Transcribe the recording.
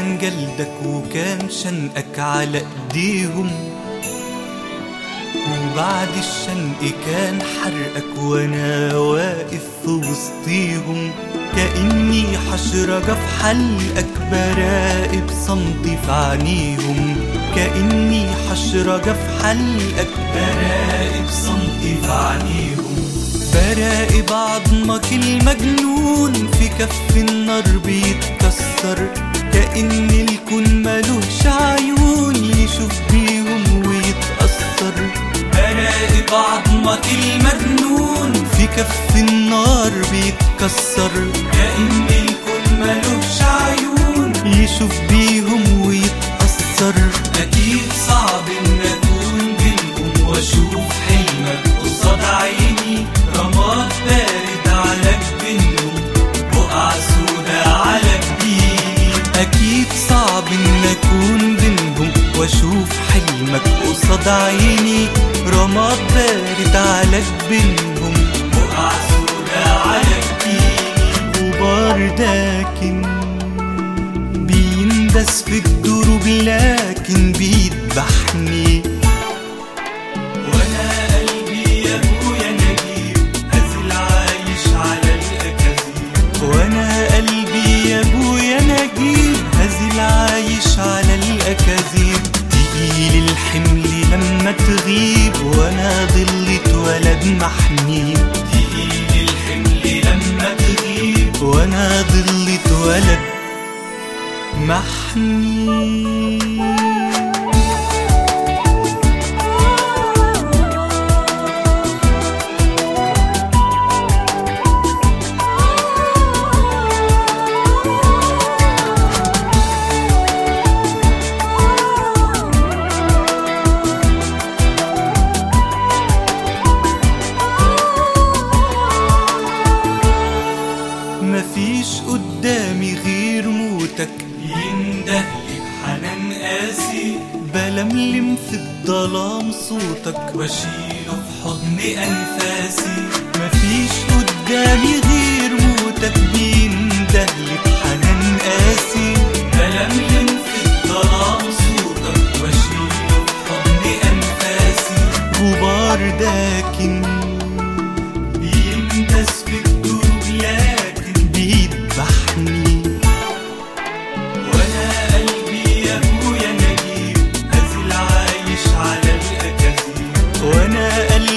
كان جلدك وكان شنقك على ايديهم وبعد الشنق كان حرقك وانا واقف في وسطيهم كأني حشرجة في حلقك براقب صمتي في عينيهم كأني حشرجة في حلقك براقب صمتي في عينيهم براقب عظمك المجنون في كف النار بيتكسر كأن الكون ملوش عيون يشوف بيهم ويتأثر براقب عظمك المجنون في كف النار بيتكسر كأن الكون ملوش عيون يشوف بيهم ويتأثر أكيد صعب إن أكون بينهم وأشوف حلمك قصاد عيني رماد بارد على جبينهم بقع سودا على جبيني أكيد صعب إن أكون بينهم وأشوف حلمك قصاد عيني رماد بارد على جبينهم بقع سودا على جبيني غبار داكن بيندس في الدروب لكن بيذبحني وانا قلبي يا ابويا نجيب هزل عايش على الاكاذيب وانا قلبي يا ابويا نجيب هزل عايش على الاكاذيب تقيل الحمل لما تغيب وانا ضلت ولد محني تقيل الحمل لما تغيب وانا ضلت ولد محني مفيش قدامي غير موتك يندهلي بحنان قاسي بلملم في الظلام صوتك واشيله في حضن انفاسي مفيش قدامي غير موتك بيندهلي بحنان قاسي بلملم في الظلام صوتك واشيله في حضن انفاسي غبار داكن بيندس في الدروب لكن بيذبحني وانا قلبي يا ابويا نجيب هزل عايش على الاكاذيب وانا قلبي